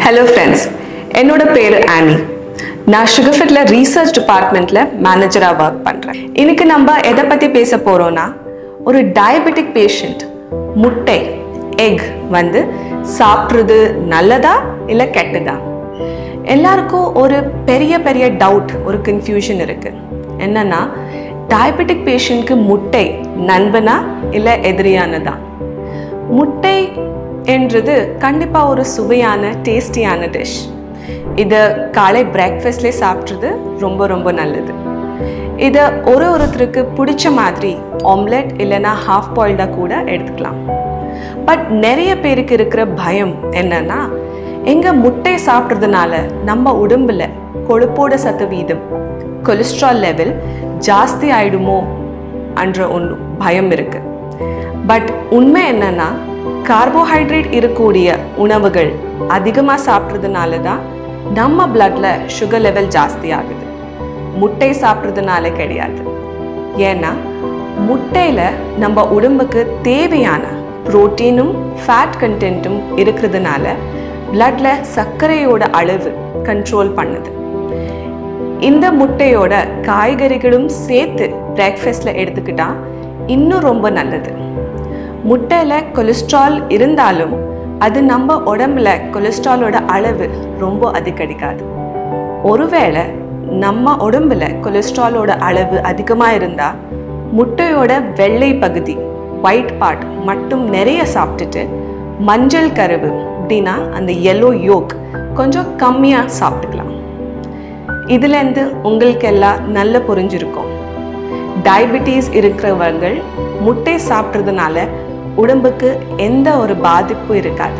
hello friends என்னோட பேர் ஆனி நான் சுகர்ஃபிட்ல ரீசர்ச் டிபார்ட்மெண்ட்ல மேனேஜராக ஒர்க் பண்ணுறேன் இன்னைக்கு நம்ம எதை பற்றி பேச போகிறோன்னா ஒரு டயபெட்டிக் பேஷண்ட் முட்டை எக் வந்து சாப்பிட்றது நல்லதா இல்லை கெட்டதா எல்லாருக்கும் ஒரு பெரிய பெரிய டவுட் ஒரு கன்ஃபியூஷன் இருக்கு என்னன்னா டயபெட்டிக் பேஷண்ட்க்கு முட்டை நண்பனா இல்லை எதிரியானதா முட்டை என்றது கண்டிப்பாக ஒரு சுவையான டேஸ்டியான டிஷ் இதை காலை பிரேக்ஃபாஸ்ட்லேயே சாப்பிட்றது ரொம்ப ரொம்ப நல்லது இதை ஒரு ஒருத்தருக்கு பிடிச்ச மாதிரி ஆம்லெட் இல்லைன்னா ஹாஃப் பாயில்டாக கூட எடுத்துக்கலாம் பட் நிறைய பேருக்கு இருக்கிற பயம் என்னன்னா எங்க முட்டை சாப்பிட்றதுனால நம்ம உடம்புல கொழுப்போட சதவீதம் கொலஸ்ட்ரால் லெவல் ஜாஸ்தி ஆயிடுமோ என்ற ஒன்று பயம் இருக்கு பட் உண்மை என்னன்னா கார்போஹைட்ரேட் இருக்கக்கூடிய உணவுகள் அதிகமாக சாப்பிட்றதுனால தான் நம்ம பிளட்ல சுகர் லெவல் ஜாஸ்தி ஆகுது முட்டை சாப்பிட்றதுனால கிடையாது ஏன்னா முட்டையில் நம்ம உடம்புக்கு தேவையான புரோட்டீனும் ஃபேட் கண்டென்ட்டும் இருக்கிறதுனால பிளட்ல சர்க்கரையோட அளவு கண்ட்ரோல் பண்ணுது இந்த முட்டையோட காய்கறிகளும் சேர்த்து பிரேக்ஃபாஸ்டில் எடுத்துக்கிட்டா இன்னும் ரொம்ப நல்லது முட்டையில் கொலஸ்ட்ரால் இருந்தாலும் அது நம்ம உடம்புல கொலஸ்ட்ராலோட அளவு ரொம்ப அதிகரிக்காது ஒருவேளை நம்ம உடம்புல கொலஸ்ட்ராலோட அளவு அதிகமாக இருந்தால் முட்டையோட வெள்ளை பகுதி ஒயிட் பார்ட் மட்டும் நிறைய சாப்பிட்டுட்டு மஞ்சள் கருவு அப்படின்னா அந்த எல்லோ யோக் கொஞ்சம் கம்மியாக சாப்பிட்டுக்கலாம் இதுலேருந்து உங்களுக்கு எல்லாம் நல்ல புரிஞ்சிருக்கும் டயபிட்டிஸ் இருக்கிறவர்கள் முட்டை சாப்பிட்றதுனால உடம்புக்கு எந்த ஒரு பாதிப்பும் இருக்காது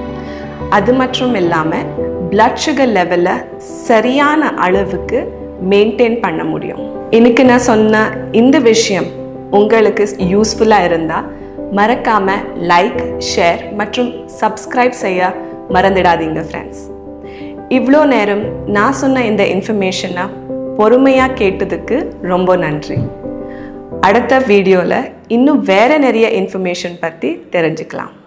அது மட்டும் இல்லாமல் பிளட் சுகர் லெவலில் சரியான அளவுக்கு மெயின்டைன் பண்ண முடியும் இன்னைக்கு நான் சொன்ன இந்த விஷயம் உங்களுக்கு யூஸ்ஃபுல்லாக இருந்தால் மறக்காமல் லைக் ஷேர் மற்றும் சப்ஸ்கிரைப் செய்ய மறந்துடாதீங்க ஃப்ரெண்ட்ஸ் இவ்வளோ நேரம் நான் சொன்ன இந்த இன்ஃபர்மேஷனை பொறுமையாக கேட்டதுக்கு ரொம்ப நன்றி அடுத்த வீடியோவில் இன்னும் வேறு நிறைய இன்ஃபர்மேஷன் பற்றி தெரிஞ்சுக்கலாம்